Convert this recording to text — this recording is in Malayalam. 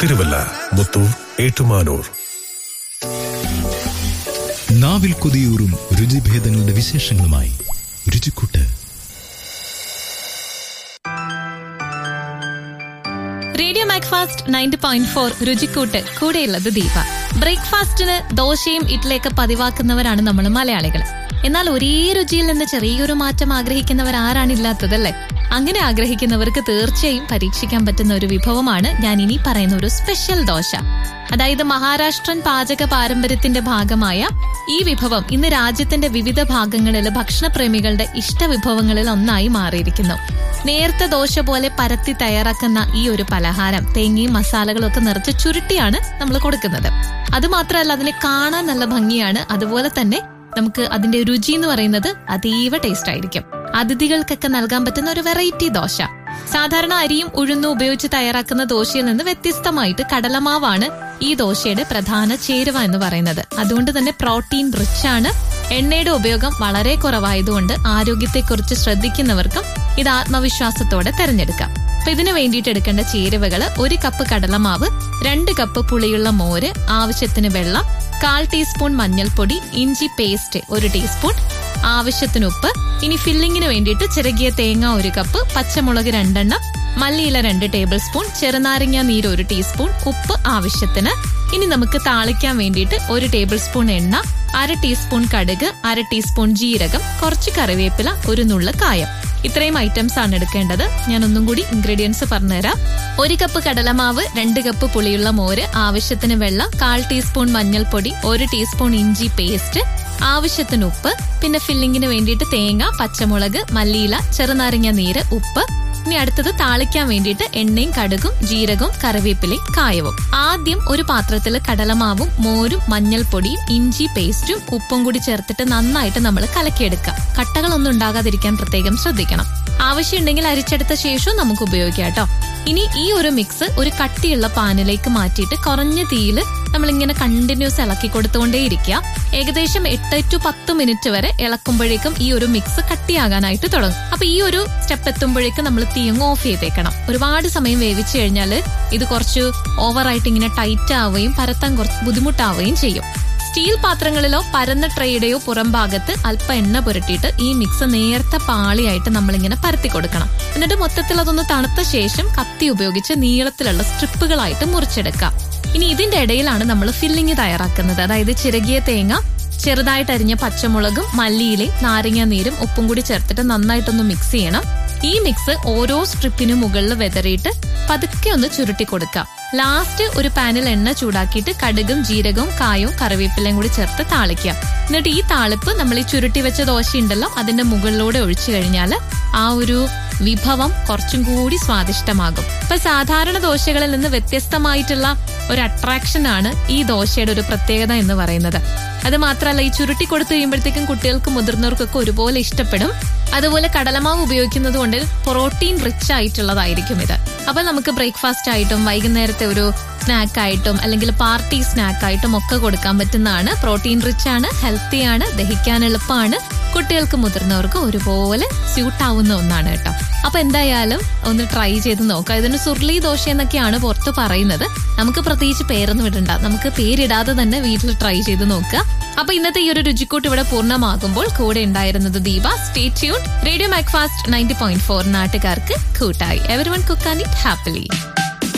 തിരുവല്ല മുത്തൂർ ഏറ്റുമാനൂർ നാവിൽ കൊതിയൂറും രുചിഭേദങ്ങളുടെ വിശേഷങ്ങളുമായി രുചിക്കൂട്ട് radio Macfast ninety point four രുചിക്കൂട്ട് കൂടെയുള്ളത് ദീപ ബ്രേക്ക്ഫാസ്റ്റിന് ദോശയും ഇഡ്ഡലിയൊക്കെ പതിവാക്കുന്നവരാണ് നമ്മൾ മലയാളികൾ എന്നാൽ ഒരേ രുചിയിൽ നിന്ന് ചെറിയൊരു മാറ്റം ആഗ്രഹിക്കുന്നവർ ആരാണില്ലാത്തതല്ലേ അങ്ങനെ ആഗ്രഹിക്കുന്നവർക്ക് തീർച്ചയായും പരീക്ഷിക്കാൻ പറ്റുന്ന ഒരു വിഭവമാണ് ഞാൻ ഇനി പറയുന്ന ഒരു സ്പെഷ്യൽ ദോശ അതായത് മഹാരാഷ്ട്രൻ പാചക പാരമ്പര്യത്തിന്റെ ഭാഗമായ ഈ വിഭവം ഇന്ന് രാജ്യത്തിന്റെ വിവിധ ഭാഗങ്ങളിൽ ഭക്ഷണപ്രേമികളുടെ ഇഷ്ടവിഭവങ്ങളിൽ ഒന്നായി മാറിയിരിക്കുന്നു നേർത്ത ദോശ പോലെ പരത്തി തയ്യാറാക്കുന്ന ഈ ഒരു പലഹാരം തേങ്ങയും മസാലകളും ഒക്കെ നിറച്ച് ചുരുട്ടിയാണ് നമ്മൾ കൊടുക്കുന്നത് അതുമാത്രമല്ല അതിനെ കാണാൻ നല്ല ഭംഗിയാണ് അതുപോലെ തന്നെ നമുക്ക് അതിന്റെ രുചി എന്ന് പറയുന്നത് അതീവ ടേസ്റ്റ് ആയിരിക്കും അതിഥികൾക്കൊക്കെ നൽകാൻ പറ്റുന്ന ഒരു വെറൈറ്റി ദോശ സാധാരണ അരിയും ഉഴുന്നും ഉപയോഗിച്ച് തയ്യാറാക്കുന്ന ദോശയിൽ നിന്ന് വ്യത്യസ്തമായിട്ട് കടലമാവാണ് ഈ ദോശയുടെ പ്രധാന ചേരുവ എന്ന് പറയുന്നത് അതുകൊണ്ട് തന്നെ പ്രോട്ടീൻ റിച്ച് ആണ് എണ്ണയുടെ ഉപയോഗം വളരെ കുറവായതുകൊണ്ട് ആരോഗ്യത്തെക്കുറിച്ച് ശ്രദ്ധിക്കുന്നവർക്കും ഇത് ആത്മവിശ്വാസത്തോടെ തെരഞ്ഞെടുക്കാം അപ്പൊ ഇതിനു വേണ്ടിയിട്ട് എടുക്കേണ്ട ചേരുവകള് ഒരു കപ്പ് കടലമാവ് രണ്ട് കപ്പ് പുളിയുള്ള മോര് ആവശ്യത്തിന് വെള്ളം കാൽ ടീസ്പൂൺ മഞ്ഞൾപ്പൊടി ഇഞ്ചി പേസ്റ്റ് ഒരു ടീസ്പൂൺ ആവശ്യത്തിന് ഉപ്പ് ഇനി ഫില്ലിങ്ങിന് വേണ്ടിയിട്ട് ചിരകിയ തേങ്ങ ഒരു കപ്പ് പച്ചമുളക് രണ്ടെണ്ണം മല്ലിയില രണ്ട് ടേബിൾ സ്പൂൺ ചെറുനാരങ്ങ നീര് ഒരു ടീസ്പൂൺ ഉപ്പ് ആവശ്യത്തിന് ഇനി നമുക്ക് താളിക്കാൻ വേണ്ടിയിട്ട് ഒരു ടേബിൾ സ്പൂൺ എണ്ണ അര ടീസ്പൂൺ കടുക് അര ടീസ്പൂൺ ജീരകം കുറച്ച് കറിവേപ്പില ഒരു നുള്ള കായം ഇത്രയും ഐറ്റംസ് ആണ് എടുക്കേണ്ടത് ഞാൻ ഒന്നും കൂടി ഇൻഗ്രീഡിയൻസ് പറഞ്ഞുതരാം ഒരു കപ്പ് കടലമാവ് രണ്ട് കപ്പ് പുളിയുള്ള മോര് ആവശ്യത്തിന് വെള്ളം കാൽ ടീസ്പൂൺ മഞ്ഞൾപ്പൊടി ഒരു ടീസ്പൂൺ ഇഞ്ചി പേസ്റ്റ് ആവശ്യത്തിന് ഉപ്പ് പിന്നെ ഫില്ലിങ്ങിന് വേണ്ടിയിട്ട് തേങ്ങ പച്ചമുളക് മല്ലിയില ചെറുനാരങ്ങ നീര് ഉപ്പ് ഇനി അടുത്തത് താളിക്കാൻ വേണ്ടിയിട്ട് എണ്ണയും കടുകും ജീരകവും കറിവേപ്പിലയും കായവും ആദ്യം ഒരു പാത്രത്തിൽ കടലമാവും മോരും മഞ്ഞൾപ്പൊടിയും ഇഞ്ചി പേസ്റ്റും ഉപ്പും കൂടി ചേർത്തിട്ട് നന്നായിട്ട് നമ്മൾ കലക്കിയെടുക്കാം കട്ടകളൊന്നും ഉണ്ടാകാതിരിക്കാൻ പ്രത്യേകം ശ്രദ്ധിക്കണം ആവശ്യമുണ്ടെങ്കിൽ അരിച്ചെടുത്ത ശേഷവും നമുക്ക് ഉപയോഗിക്കാം കേട്ടോ ഇനി ഈ ഒരു മിക്സ് ഒരു കട്ടിയുള്ള പാനിലേക്ക് മാറ്റിയിട്ട് കുറഞ്ഞ തീയിൽ നമ്മളിങ്ങനെ കണ്ടിന്യൂസ് ഇളക്കി കൊടുത്തുകൊണ്ടേയിരിക്കുക ഏകദേശം എട്ട് ടു പത്ത് മിനിറ്റ് വരെ ഇളക്കുമ്പോഴേക്കും ഈ ഒരു മിക്സ് കട്ടിയാകാനായിട്ട് തുടങ്ങും അപ്പൊ ഈ ഒരു സ്റ്റെപ്പ് എത്തുമ്പോഴേക്കും നമ്മൾ തീയങ്ങ് ഓഫ് ചെയ്തേക്കണം ഒരുപാട് സമയം വേവിച്ചു കഴിഞ്ഞാൽ ഇത് കുറച്ച് ഓവറായിട്ട് ഇങ്ങനെ ടൈറ്റ് ആവുകയും പരത്താൻ കുറച്ച് ബുദ്ധിമുട്ടാവുകയും ചെയ്യും സ്റ്റീൽ പാത്രങ്ങളിലോ പരന്ന ട്രേയുടെയോ പുറം ഭാഗത്ത് അല്പ എണ്ണ പുരട്ടിയിട്ട് ഈ മിക്സ് നേർത്ത പാളിയായിട്ട് നമ്മളിങ്ങനെ പരത്തി കൊടുക്കണം എന്നിട്ട് മൊത്തത്തിൽ അതൊന്ന് തണുത്ത ശേഷം കത്തി ഉപയോഗിച്ച് നീളത്തിലുള്ള സ്ട്രിപ്പുകളായിട്ട് മുറിച്ചെടുക്കാം ഇനി ഇതിന്റെ ഇടയിലാണ് നമ്മൾ ഫില്ലിങ് തയ്യാറാക്കുന്നത് അതായത് ചിരകിയ തേങ്ങ ചെറുതായിട്ട് അരിഞ്ഞ പച്ചമുളകും മല്ലിയിലയും നാരങ്ങ നീരും ഉപ്പും കൂടി ചേർത്തിട്ട് നന്നായിട്ടൊന്ന് മിക്സ് ചെയ്യണം ഈ മിക്സ് ഓരോ സ്ട്രിപ്പിനും മുകളിൽ വെതറിയിട്ട് പതുക്കെ ഒന്ന് ചുരുട്ടി കൊടുക്കാം ലാസ്റ്റ് ഒരു പാനിൽ എണ്ണ ചൂടാക്കിയിട്ട് കടുകും ജീരകവും കായവും കറിവേപ്പിലയും കൂടി ചേർത്ത് താളിക്കുക എന്നിട്ട് ഈ താളിപ്പ് നമ്മൾ ഈ ചുരുട്ടി വെച്ച ദോശ ഉണ്ടല്ലോ അതിന്റെ മുകളിലൂടെ ഒഴിച്ചു കഴിഞ്ഞാൽ ആ ഒരു വിഭവം കുറച്ചും കൂടി സ്വാദിഷ്ടമാകും ഇപ്പൊ സാധാരണ ദോശകളിൽ നിന്ന് വ്യത്യസ്തമായിട്ടുള്ള ഒരു അട്രാക്ഷൻ ആണ് ഈ ദോശയുടെ ഒരു പ്രത്യേകത എന്ന് പറയുന്നത് അത് മാത്രമല്ല ഈ ചുരുട്ടി കൊടുത്തു കഴിയുമ്പോഴത്തേക്കും കുട്ടികൾക്കും മുതിർന്നവർക്കൊക്കെ ഒരുപോലെ ഇഷ്ടപ്പെടും അതുപോലെ കടലമാവ് ഉപയോഗിക്കുന്നത് കൊണ്ട് പ്രോട്ടീൻ റിച്ച് ആയിട്ടുള്ളതായിരിക്കും ഇത് അപ്പൊ നമുക്ക് ബ്രേക്ക്ഫാസ്റ്റ് ആയിട്ടും വൈകുന്നേരത്തെ ഒരു സ്നാക്ക് ആയിട്ടും അല്ലെങ്കിൽ പാർട്ടി സ്നാക്ക് ആയിട്ടും ഒക്കെ കൊടുക്കാൻ പറ്റുന്നതാണ് പ്രോട്ടീൻ റിച്ച് ആണ് ഹെൽത്തി ആണ് ദഹിക്കാൻ എളുപ്പമാണ് കുട്ടികൾക്ക് മുതിർന്നവർക്ക് ഒരുപോലെ സ്യൂട്ട് ആവുന്ന ഒന്നാണ് കേട്ടോ അപ്പൊ എന്തായാലും ഒന്ന് ട്രൈ ചെയ്ത് നോക്കാം ഇതിന് സുർലി ദോശ എന്നൊക്കെയാണ് പുറത്ത് പറയുന്നത് നമുക്ക് പ്രത്യേകിച്ച് പേരൊന്നും ഇടണ്ട നമുക്ക് പേരിടാതെ തന്നെ വീട്ടിൽ ട്രൈ ചെയ്ത് നോക്കുക അപ്പൊ ഇന്നത്തെ ഈ ഒരു രുചിക്കൂട്ട് ഇവിടെ പൂർണ്ണമാകുമ്പോൾ കൂടെ ഉണ്ടായിരുന്നത് Deepa stay tune radio Macfast ninety point four നാട്ടുകാർക്ക് കൂട്ടായി everyone cook and eat happily